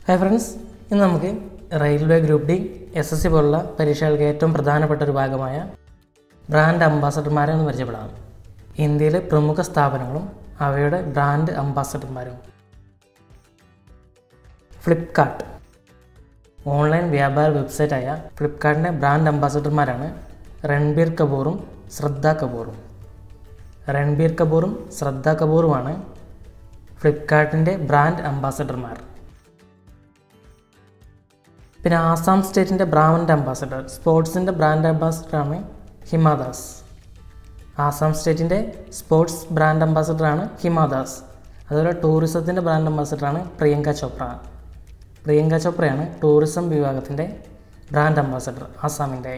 Hi friends ഇന്ന് നമുക്ക് railway group D S S C പോലുള്ള പരീക്ഷകൾക്ക് ഏറ്റവും പ്രധാനപ്പെട്ട ഒരു ഭാഗമായ ബ്രാൻഡ് അംബാസഡർമാരെ ഒന്ന് പരിചയപ്പെടാം ഇന്ത്യയിലെ പ്രമുഖ സ്ഥാപനങ്ങളും അവയുടെ ബ്രാൻഡ് അംബാസഡർമാരും ഫ്ലിപ്കാർട്ട് ഓൺലൈൻ വ്യാപാര വെബ്സൈറ്റായ ഫ്ലിപ്കാർട്ടിൻ്റെ ബ്രാൻഡ് അംബാസഡർമാരാണ് രൺബീർ കപൂറും ശ്രദ്ധ കപൂറും രൺബീർ കപൂറും ശ്രദ്ധ കപൂറുമാണ് ഫ്ലിപ്കാർട്ടിൻ്റെ ബ്രാൻഡ് അംബാസഡർമാർ പിന്നെ ആസാം സ്റ്റേറ്റിൻ്റെ ബ്രാൻഡ് അംബാസഡർ സ്പോർട്സിൻ്റെ ബ്രാൻഡ് അംബാസഡറാണ് ഹിമാദാസ് ആസാം സ്റ്റേറ്റിൻ്റെ സ്പോർട്സ് ബ്രാൻഡ് അംബാസഡറാണ് ഹിമാദാസ് അതുപോലെ ടൂറിസത്തിൻ്റെ ബ്രാൻഡ് അംബാസഡറാണ് പ്രിയങ്ക ചോപ്ര പ്രിയങ്ക ചോപ്രയാണ് ടൂറിസം വിഭാഗത്തിൻ്റെ ബ്രാൻഡ് അംബാസഡർ ആസാമിൻ്റെ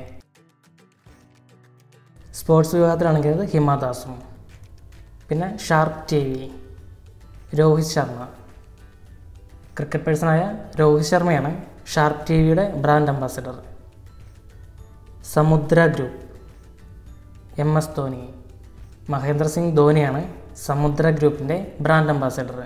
സ്പോർട്സ് വിഭാഗത്തിലാണെങ്കിൽ അത് ഹിമാദാസും പിന്നെ Sharp T V Rohit Sharma cricket പേഴ്സണായ രോഹിത് ശർമ്മയാണ് ഷാർപ്പ് ടി വിയുടെ brand ambassador Samudra group M S Dhoni Mahendra Singh ധോനിയാണ് സമുദ്ര ഗ്രൂപ്പിൻ്റെ brand ambassador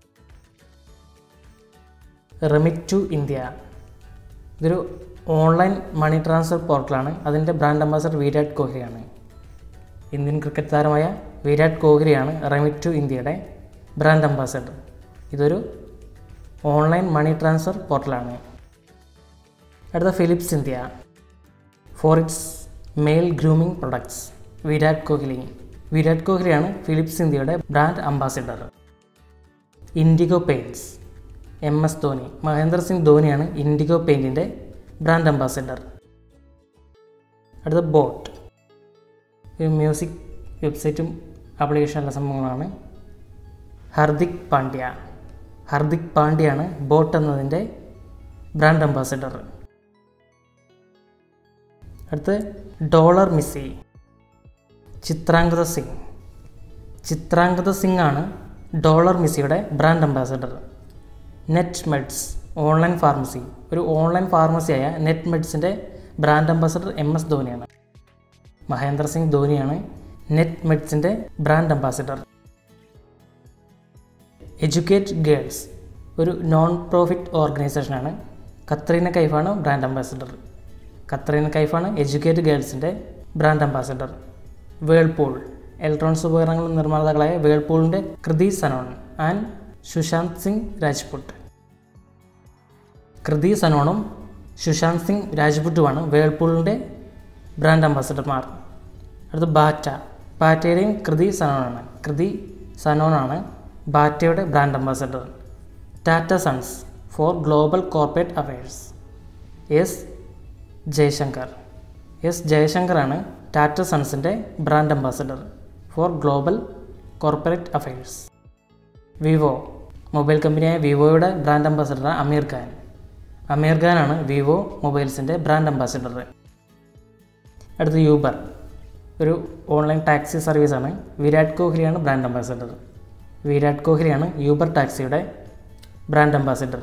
remit to India ഇതൊരു ഓൺലൈൻ മണി ട്രാൻസ്ഫർ പോർട്ടലാണ് അതിൻ്റെ ബ്രാൻഡ് അംബാസഡർ വിരാട് കോഹ്ലിയാണ് ഇന്ത്യൻ ക്രിക്കറ്റ് താരമായ വിരാട് കോഹ്ലിയാണ് റെമിറ്റ് ടു ഇന്ത്യയുടെ ബ്രാൻഡ് അംബാസഡർ ഇതൊരു ഓൺലൈൻ മണി ട്രാൻസ്ഫർ പോർട്ടലാണ് അടുത്ത Philips India for its male grooming products Virat Kohli Virat കോഹ്ലിയാണ് ഫിലിപ്സ് ഇന്ത്യയുടെ brand ambassador Indigo paints M S Dhoni Mahendra Singh ധോനിയാണ് ഇൻഡിഗോ പെയിൻറ്റിൻ്റെ ബ്രാൻഡ് അംബാസിഡർ അടുത്ത ബോട്ട് ഒരു മ്യൂസിക് വെബ്സൈറ്റും ആപ്ലിക്കേഷനുള്ള സംഭവങ്ങളാണ് ഹർദിക് പാണ്ഡ്യ ഹർദിക് പാണ്ഡ്യയാണ് ബോട്ട് എന്നതിൻ്റെ ബ്രാൻഡ് അംബാസിഡർ അടുത്ത് ഡോളർ മിസ്സി ചിത്രാംഗത സിംഗ് ചിത്രാംഗത സിംഗ് ആണ് ഡോളർ മിസ്സിയുടെ brand ambassador net meds online pharmacy ഒരു ഓൺലൈൻ ഫാർമസിയായ നെറ്റ് മെഡ്സിൻ്റെ ബ്രാൻഡ് അംബാസിഡർ എം എസ് ധോനിയാണ് മഹേന്ദ്ര സിംഗ് ധോനിയാണ് നെറ്റ് മെഡ്സിൻ്റെ ബ്രാൻഡ് അംബാസിഡർ എഡ്യൂക്കേറ്റ് ഗേൾസ് ഒരു നോൺ പ്രോഫിറ്റ് ഓർഗനൈസേഷനാണ് കത്രീന കൈഫാണ് ബ്രാൻഡ് അംബാസിഡർ കത്രീന കൈഫാണ് എഡ്യൂക്കേറ്റ് ഗേൾസിൻ്റെ ബ്രാൻഡ് അംബാസിഡർ വേൾപൂൾ ഇലക്ട്രോണിക്സ് ഉപകരണങ്ങൾ നിർമ്മാതാക്കളായ വേൾപൂളിൻ്റെ കൃതി സനോൺ ആൻഡ് സുശാന്ത് സിംഗ് രാജ്പുട്ട് കൃതി സനോണും സുശാന്ത് സിംഗ് രാജ്പുട്ടുമാണ് വേൾപൂളിൻ്റെ ബ്രാൻഡ് അംബാസിഡർമാർ അടുത്ത് ബാറ്റ ബാറ്റയുടെയും കൃതി സനോണാണ് കൃതി സനോണാണ് ബാറ്റയുടെ brand ambassador Tata Sons for global corporate affairs S Jaishankar S ജയശങ്കറാണ് ടാറ്റ സൺസിൻ്റെ brand ambassador for global corporate affairs Vivo mobile കമ്പനിയായ വിവോയുടെ ബ്രാൻഡ് അംബാസഡർ അമീർ ഖാൻ അമീർ ഖാനാണ് വിവോ മൊബൈൽസിൻ്റെ ബ്രാൻഡ് അംബാസഡർ അടുത്ത് യൂബർ ഒരു ഓൺലൈൻ ടാക്സി സർവീസാണ് വിരാട് കോഹ്ലിയാണ് ബ്രാൻഡ് അംബാസഡർ വിരാട് കോഹ്ലിയാണ് യൂബർ ടാക്സിയുടെ ബ്രാൻഡ് അംബാസിഡർ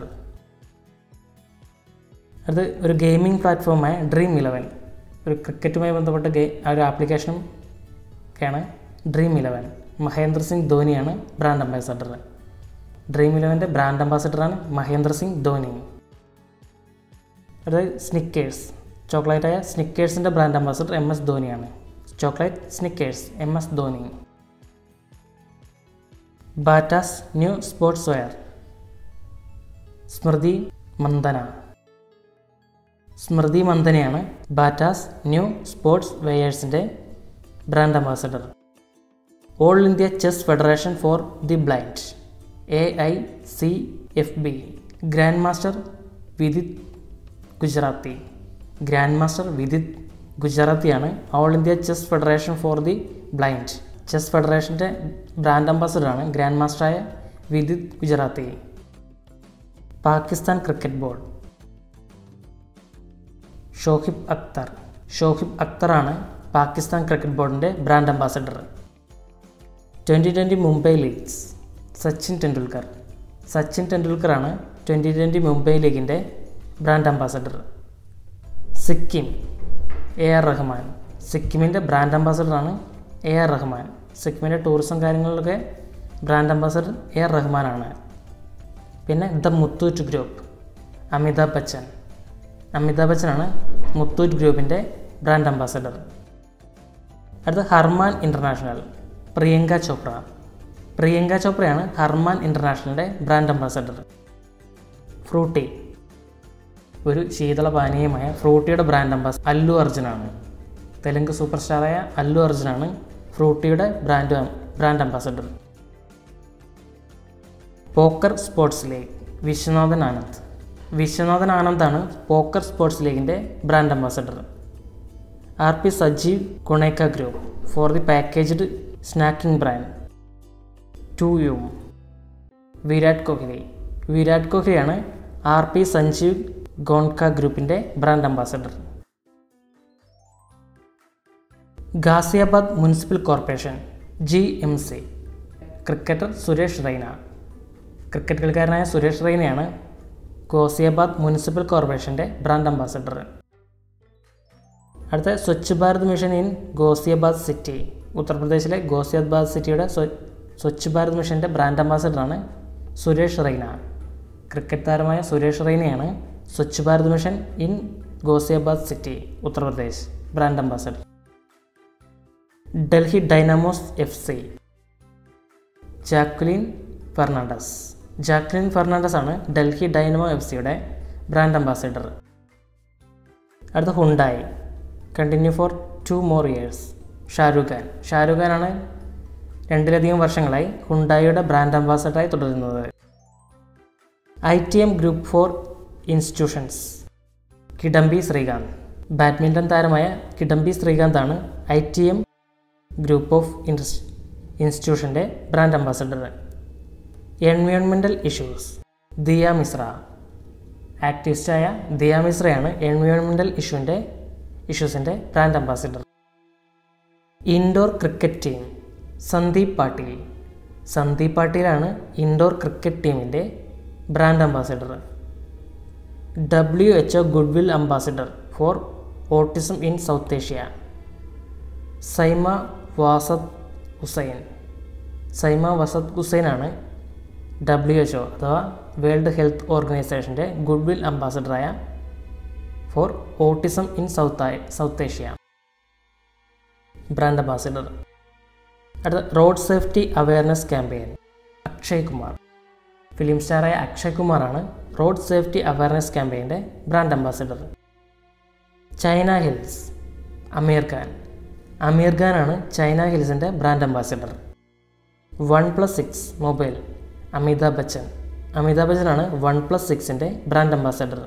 അത് ഒരു ഗെയിമിംഗ് പ്ലാറ്റ്ഫോമായ ഡ്രീം ഇലവൻ ഒരു ക്രിക്കറ്റുമായി ബന്ധപ്പെട്ട ഗെയിം ആ ഒരു ആപ്ലിക്കേഷനും ഒക്കെയാണ് ഡ്രീം ഇലവൻ മഹേന്ദ്ര സിംഗ് ധോനിയാണ് ബ്രാൻഡ് അംബാസഡർ ഡ്രീം ഇലവൻ്റെ ബ്രാൻഡ് അംബാസഡറാണ് മഹേന്ദ്ര സിംഗ് ധോനി അത് സ്നിക്കേഴ്സ് ചോക്ലേറ്റായ സ്നിക്കേഴ്സിൻ്റെ ബ്രാൻഡ് അംബാസഡർ എം എസ് ധോനിയാണ് chocolate Snickers M S Dhoni Bata's new sports wear Smriti Mandhana Smriti മന്ദനയാണ് ബാറ്റാസ് ന്യൂ സ്പോർട്സ് വെയേഴ്സിൻ്റെ brand ambassador all India chess federation for the blind A I C F B grand master Vidit Gujarati grand master Vidit ഗുജറാത്തിയാണ് all India chess federation for the blind chess ഫെഡറേഷൻ്റെ brand അംബാസഡറാണ് grand മാസ്റ്ററായ Vidit Gujarathi Pakistan cricket board Shoaib Akhtar Shoaib അക്തറാണ് Pakistan cricket ബോർഡിൻ്റെ brand ambassador twenty twenty Mumbai leagues Sachin Tendulkar Sachin ടെണ്ടുൽക്കറാണ് twenty twenty Mumbai ലീഗിൻ്റെ brand ambassador Sikkim A R Rahman സിക്കിമിൻ്റെ brand അംബാസഡറാണ് എ ആർ റഹ്മാൻ സിക്കിമിൻ്റെ ടൂറിസം കാര്യങ്ങളിലൊക്കെ ബ്രാൻഡ് അംബാസഡർ എ ആർ റഹ്മാനാണ് പിന്നെ ദ മുത്തൂറ്റ് ഗ്രൂപ്പ് അമിതാഭ് ബച്ചൻ അമിതാഭ് ബച്ചനാണ് മുത്തൂറ്റ് ഗ്രൂപ്പിൻ്റെ ബ്രാൻഡ് അംബാസഡർ അടുത്ത ഹർമാൻ ഇൻ്റർനാഷണൽ പ്രിയങ്ക ചോപ്ര പ്രിയങ്ക ചോപ്രയാണ് ഹർമാൻ ഇൻ്റർനാഷണലിൻ്റെ ബ്രാൻഡ് അംബാസഡർ ഫ്രൂട്ടി ഒരു ശീതള പാനീയമായ ഫ്രൂട്ടിയുടെ ബ്രാൻഡ് അംബാസ് അല്ലു അർജുനാണ് തെലുങ്ക് സൂപ്പർ സ്റ്റാറായ അല്ലു അർജുനാണ് Frooti brand brand ambassador poker sports league Viswanathan Anand Viswanathan ആനന്ദാണ് പോക്കർ സ്പോർട്സ് ലീഗിൻ്റെ brand ambassador R P Sajeev Goenka group for the packaged snacking brand to you Virat Kohli Virat കോഹ്ലിയാണ് ആർ പി സഞ്ജീവ് ഗോൺക ഗ്രൂപ്പിൻ്റെ brand ambassador Ghaziabad municipal corporation G M C cricketer Suresh Raina cricket കളിക്കാരനായ സുരേഷ് റൈനയാണ് Ghaziabad municipal കോർപ്പറേഷൻ്റെ brand ambassador അടുത്ത Swachh Bharat mission in Ghaziabad city ഉത്തർപ്രദേശിലെ ഗോസിയാബാദ് സിറ്റിയുടെ സ്വ- സ്വച്ഛ് ഭാരത് മിഷൻ്റെ ബ്രാൻഡ് അംബാസഡറാണ് സുരേഷ് റൈന ക്രിക്കറ്റ് താരമായ സുരേഷ് റൈനയാണ് Swachh Bharat mission in Ghaziabad city Uttar Pradesh brand ambassador Delhi Dynamos F C Jacqueline Fernandez Jacqueline Fernandez ആണ് ഡൽഹി ഡൈനമോ എഫ് സിയുടെ ബ്രാൻഡ് അംബാസഡർ അടുത്ത Hyundai continue for two more years Shahrukh Khan Shahrukh ഖാനാണ് രണ്ടിലധികം വർഷങ്ങളായി ഹുണ്ടായിയുടെ ബ്രാൻഡ് അംബാസഡറായി തുടരുന്നത് I T M group for institutions Kidambi Srikanth badminton താരമായ കിഡംബി ശ്രീകാന്താണ് I T M group of ഇൻസ് ഇൻസ്റ്റിറ്റ്യൂഷൻ്റെ brand ambassador environmental issues Diya Mishra ആക്ടിവിസ്റ്റായ ദിയ മിശ്രയാണ് എൻവയോൺമെൻറ്റൽ ഇഷ്യൂൻ്റെ ഇഷ്യൂസിൻ്റെ brand ambassador Indore cricket team Sandeep Patil Sandeep പാട്ടീലാണ് ഇൻഡോർ ക്രിക്കറ്റ് ടീമിൻ്റെ brand ambassador W H O goodwill ambassador for autism in south Asia Saima Wazed Hussain Saima Wazed ഹുസൈനാണ് ഡബ്ല്യു എച്ച് ഒ അഥവാ വേൾഡ് ഹെൽത്ത് ഓർഗനൈസേഷൻ്റെ ഗുഡ്വിൽ അംബാസഡറായ for autism in south south Asia brand ambassador അടുത്ത road safety awareness campaign Akshay Kumar film സ്റ്റാറായ അക്ഷയ് കുമാറാണ് road safety awareness ക്യാമ്പയിൻ്റെ brand ambassador China hills Aamir Khan Aamir ഖാനാണ് China ഹിൽസിൻ്റെ brand ambassador One Plus six mobile Amitabh Bachchan Amitabh ബച്ചനാണ് One Plus സിക്സിൻ്റെ brand ambassador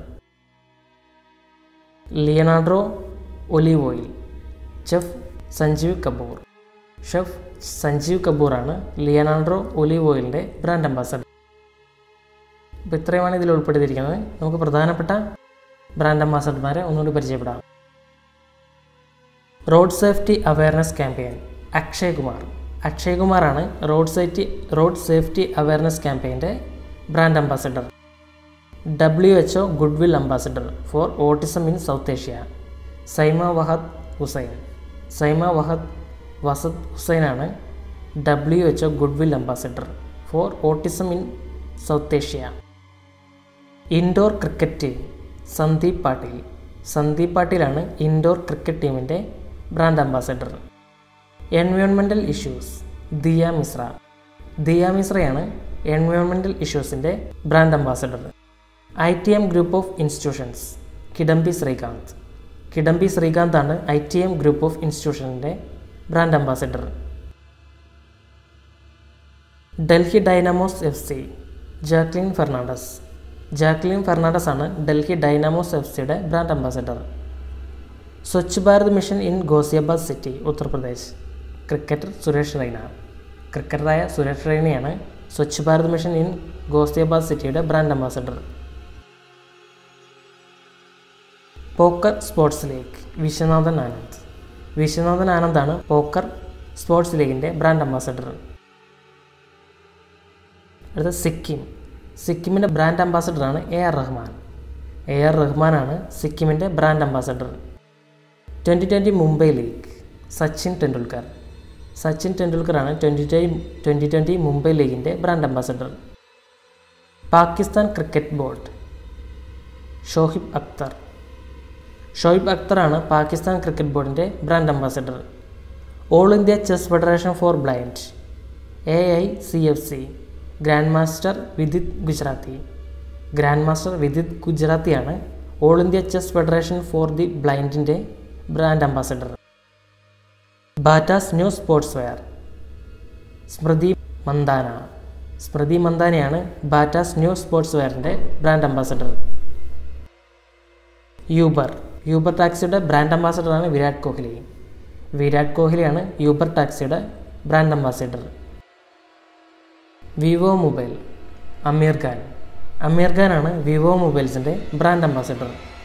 Leonardo olive oil chef Sanjeev Kapoor chef Sanjeev കപൂറാണ് Leonardo olive ഓയിലിൻ്റെ ബ്രാൻഡ് അംബാസഡർ അപ്പോൾ ഇത്രയുമാണ് ഇതിൽ ഉൾപ്പെടുത്തിയിരിക്കുന്നത് നമുക്ക് പ്രധാനപ്പെട്ട ബ്രാൻഡ് അംബാസഡർമാരെ ഒന്നുകൂടി പരിചയപ്പെടാം road safety awareness campaign Akshay Kumar Akshay കുമാറാണ് road safety road safety awareness ക്യാമ്പയിൻ്റെ brand ambassador W H O goodwill ambassador for autism in south Asia Saima Wazed Hossain Saima Wazed Wazed ഹുസൈനാണ് W H O goodwill ambassador for autism in south Asia indoor cricket team Sandeep Patil Sandeep പാട്ടീലാണ് indoor cricket ടീമിൻ്റെ brand ambassador environmental issues Diya Mishra Diya മിശ്രയാണ് environmental ഇഷ്യൂസിൻ്റെ brand ambassador I T M group of institutions Kidambi Srikanth Kidambi ശ്രീകാന്താണ് I T M group of ഇൻസ്റ്റിറ്റ്യൂഷൻ്റെ brand ambassador Delhi Dynamos F C Jacqueline Fernandez Jacqueline Fernandez ആണ് Delhi Dynamos F സിയുടെ brand ambassador Swachh Bharat mission in Ghaziabad city Uttar Pradesh cricketer Suresh Raina ക്രിക്കറ്ററായ സുരേഷ് റൈനയാണ് Swachh Bharat mission in Ghaziabad സിറ്റിയുടെ brand ambassador poker sports league Viswanathan Anand Viswanathan ആനന്ദാണ് poker sports ലീഗിൻ്റെ brand ambassador അടുത്ത സിക്കിം സിക്കിമിൻ്റെ ബ്രാൻഡ് അംബാസഡറാണ് A R Rahman A R റഹ്മാനാണ് സിക്കിമിൻ്റെ brand ambassador twenty twenty Mumbai league Sachin Tendulkar Sachin ടെണ്ടുൽക്കറാണ് twenty twenty twenty twenty Mumbai ലീഗിൻ്റെ brand ambassador Pakistan cricket board Shoaib Akhtar Shoaib അക്തറാണ് പാകിസ്ഥാൻ ക്രിക്കറ്റ് ബോർഡിൻ്റെ brand ambassador all India chess federation for blind A I C F C grand master Vidit Gujarati grand master Vidit ഗുജറാത്തിയാണ് all India chess federation for the ബ്ലൈൻഡിൻ്റെ brand ambassador Bata's new sports wear സ്മൃതി മന്ദാന സ്മൃതി മന്ദാനയാണ് Bata's new sports വെയറിൻ്റെ brand ambassador Uber Uber ടാക്സിയുടെ brand അംബാസഡറാണ് വിരാട് കോഹ്ലി വിരാട് കോഹ്ലിയാണ് Uber ടാക്സിയുടെ brand ambassador Vivo mobile Aamir Khan Aamir ഖാനാണ് Vivo മൊബൈൽസിൻ്റെ brand ambassador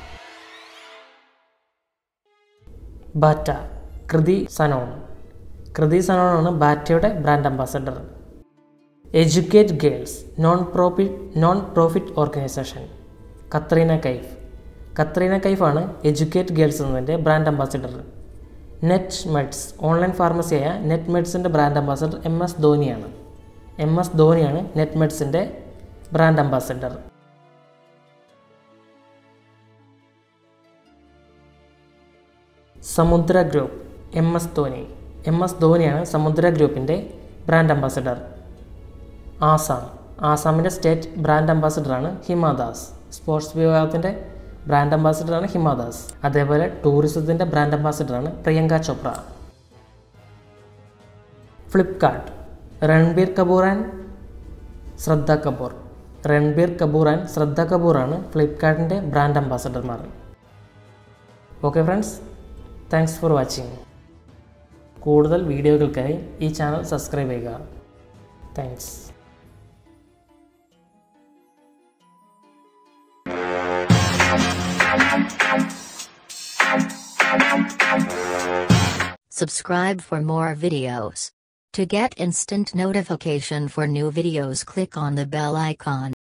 Bata Kriti Sanon Kriti സനോണാണ് ബാറ്റയുടെ brand ambassador educate girls non profit non profit organisation Katrina Kaif Katrina കൈഫാണ് എഡ്യൂക്കേറ്റ് ഗേൾസ് എന്നതിൻ്റെ brand ambassador net meds online ഫാർമസിയായ നെറ്റ് മെഡ്സിൻ്റെ ബ്രാൻഡ് അംബാസിഡർ എം എസ് ധോനിയാണ് എം എസ് ധോനിയാണ് നെറ്റ് മെഡ്സിൻ്റെ brand ambassador Samudra group M S Dhoni M S ധോനിയാണ് സമുദ്ര ഗ്രൂപ്പിൻ്റെ brand ambassador Assam ആസാമിൻ്റെ state brand അംബാസിഡറാണ് ഹിമാദാസ് സ്പോർട്സ് വിഭാഗത്തിൻ്റെ ബ്രാൻഡ് അംബാസിഡറാണ് ഹിമാദാസ് അതേപോലെ ടൂറിസത്തിൻ്റെ ബ്രാൻഡ് അംബാസിഡറാണ് പ്രിയങ്ക ചോപ്ര ഫ്ലിപ്കാർട്ട് രൺബീർ കപൂർ ആൻഡ് ശ്രദ്ധ കപൂർ രൺബീർ കപൂർ ആൻഡ് ശ്രദ്ധ കപൂറാണ് ഫ്ലിപ്കാർട്ടിൻ്റെ ബ്രാൻഡ് അംബാസഡർമാർ okay friends thanks for watching കൂടുതൽ വീഡിയോകൾക്കായി ഈ ചാനൽ സബ്സ്ക്രൈബ് ചെയ്യുക thanks Subscribe for more videos. To get instant notification for new videos click on the bell icon.